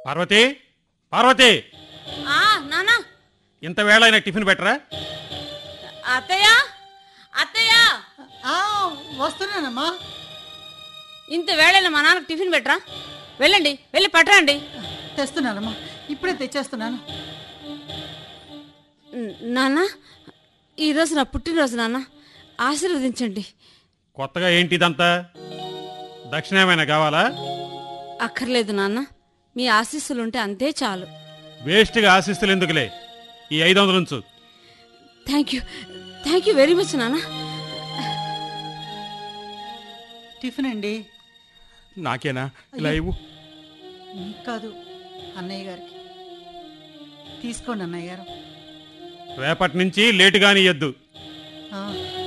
పార్వతి పార్వతి ఆ నానా ఇంత వేళైనా టిఫిన్ పెట్టరా అత్తయ్య అత్తయ్య ఆ, వస్తున్నానమ్మా ఇంత వేళైనా మా నాన్నకు టిఫిన్ పెట్టరా వెళ్ళండి వెళ్ళి పట్టరండి తెస్తున్నానమ్మా ఇప్పుడే తెచ్చేస్తున్నాను న- నాన్న ఈరోజు నా పుట్టినరోజు నాన్న ఆశీర్వదించండి కొత్తగా ఏంటి ఇదంతా దక్షిణ ఏమైనా కావాలా అక్కర్లేదు నాన్న మీ ఆశీస్సులుంటే అంతే చాలు వేస్ట్గా ఆశిస్తులు ఎందుకులే ఈ ఐదు వందలు ఉంచు thank you thank you very much నాన్న టిఫిన్ అండి నాకేనా ఇలా ఇవ్వు మీకు కాదు అన్నయ్య గారికి తీసుకోండి అన్నయ్య గారు రేపటి నుంచి లేటుగాని ఇయ్యద్దు ఆ,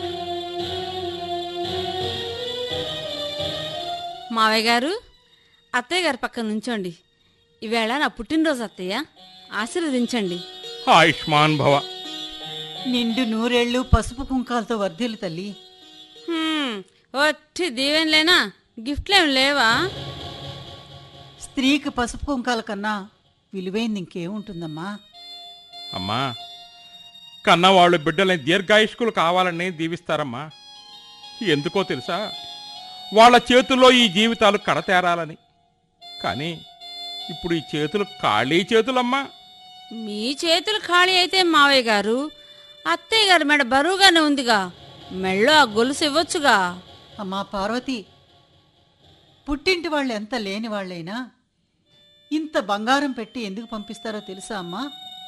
మావయ్య గారు అత్తయ్య గారి పక్కన నుంచోండి ఈవేళ నా పుట్టినరోజు అత్తయ్య ఆశీర్వదించండి ఆయుష్మాన్ భవ నిండు నూరేళ్ళు పసుపు కుంకాలతో వర్ధిల్లు తల్లి హ్మ్, ఒట్టి దీవెనలేనా గిఫ్ట్లేం లేవా స్త్రీకి పసుపు కుంకాల కన్నా విలువైంది ఇంకేముంటుందమ్మా అమ్మా కన్నవాళ్ళు బిడ్డలని దీర్ఘాయుష్కులు కావాలని దీవిస్తారమ్మా ఎందుకో తెలుసా వాళ్ళ చేతుల్లో ఈ జీవితాలు కడతేరాలని కానీ ఇప్పుడు ఈ చేతులు ఖాళీ చేతులమ్మా మీ చేతులు ఖాళీ అయితే మావయ్య గారు అత్తయ్య గారి మెడ బరువుగానే ఉందిగా మెళ్ళో ఆ గొలుసు ఇవ్వొచ్చుగా అమ్మా పార్వతి పుట్టింటి వాళ్ళు ఎంత లేని వాళ్ళైనా ఇంత బంగారం పెట్టి ఎందుకు పంపిస్తారో తెలుసా అమ్మా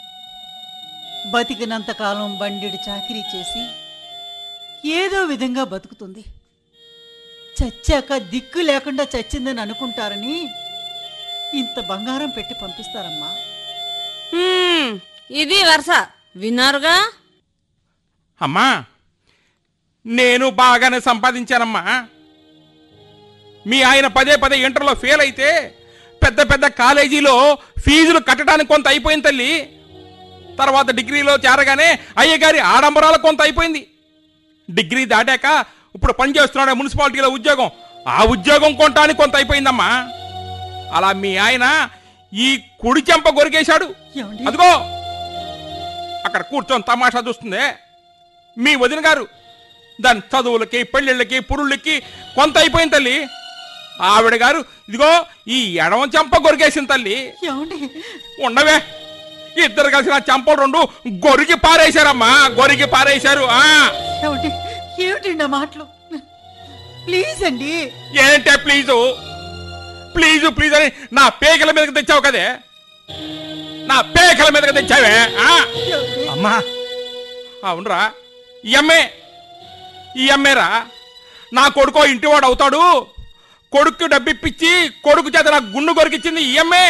బతికినంతకాలం బండిడి చాకిరీ చేసి ఏదో విధంగా బతుకుతుంది చచ్చాక దిక్కు లేకుండా చచ్చిందని అనుకుంటారని ఇంత బంగారం పెట్టి పంపిస్తారమ్మా హ్మ్, ఇది వరుస విన్నారుగా అమ్మా నేను బాగానే సంపాదించానమ్మా మీ ఆయన పదే పదే ఇంటర్లో ఫెయిల్ అయితే పెద్ద పెద్ద కాలేజీలో ఫీజులు కట్టడానికి కొంత అయిపోయింది తల్లి తర్వాత డిగ్రీలో చేరగానే అయ్యగారి ఆడంబరాలు కొంత అయిపోయింది డిగ్రీ దాటాక ఇప్పుడు పని చేస్తున్నాడు మున్సిపాలిటీలో ఉద్యోగం ఆ ఉద్యోగం కొనటానికి కొంత అయిపోయిందమ్మా అలా మీ ఆయన ఈ కుడి చెంప గొరికేశాడు ఏమండి అదిగో అక్కడ కూర్చొని తమాషా చూస్తుందే మీ వదిన గారు దాని చదువులకి పెళ్ళిళ్ళకి పురుళ్ళకి కొంత అయిపోయింది తల్లి ఆవిడ గారు ఇదిగో ఈ ఎడమ చెంప గొరిగేసింది తల్లి ఏమండి ఉండవే ఇద్దరు కలిసి నా చెంపలు రెండు గొరికి పారేశారమ్మా గొరికి పారేశారు ఆ ఏమండి ఏమిటండి ఆ మాటలు ప్లీజ్ అండి ఏంటే ప్లీజు ప్లీజు ప్లీజ్ అని నా పేకల మీదకి తెచ్చావు కదే నా పేకల మీదకి తెచ్చావే ఆ ఏమండి? అమ్మా అవునరా ఈ అమ్మే ఈ అమ్మేరా నా కొడుకో ఇంటివాడు అవుతాడు కొడుకు డబ్బిప్పించి కొడుకు చేత నా గుండు కొరికిచ్చింది ఈ అమ్మే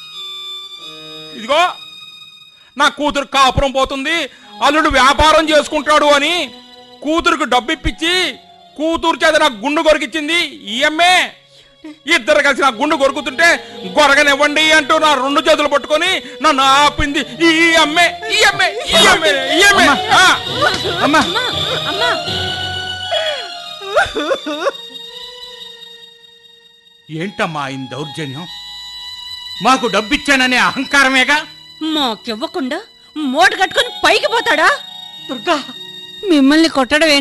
ఇదిగో నా కూతురు కాపురం పోతుంది అల్లుడు వ్యాపారం చేసుకుంటాడు అని కూతురుకు డబ్బిప్పించి కూతురు చేత నా గుండు కొరికిచ్చింది ఈ అమ్మే ఇద్దరు కలిసి నా గుండు కొరుకుతుంటే గొరగనివ్వండి అంటూ నా రెండు చేతులు పట్టుకొని నన్ను ఆపింది ఈ అమ్మే ఈ అమ్మే ఈ అమ్మే ఈ అమ్మే ఆ. అమ్మా అమ్మా ఏంటమ్మా ఆయన దౌర్జన్యం మాకు డబ్బిచ్చాననే అహంకారమేగా మాకివ్వకుండా మూట కట్టుకొని పైకి పోతాడా దుర్గా మిమ్మల్ని కొట్టడం ఏంటి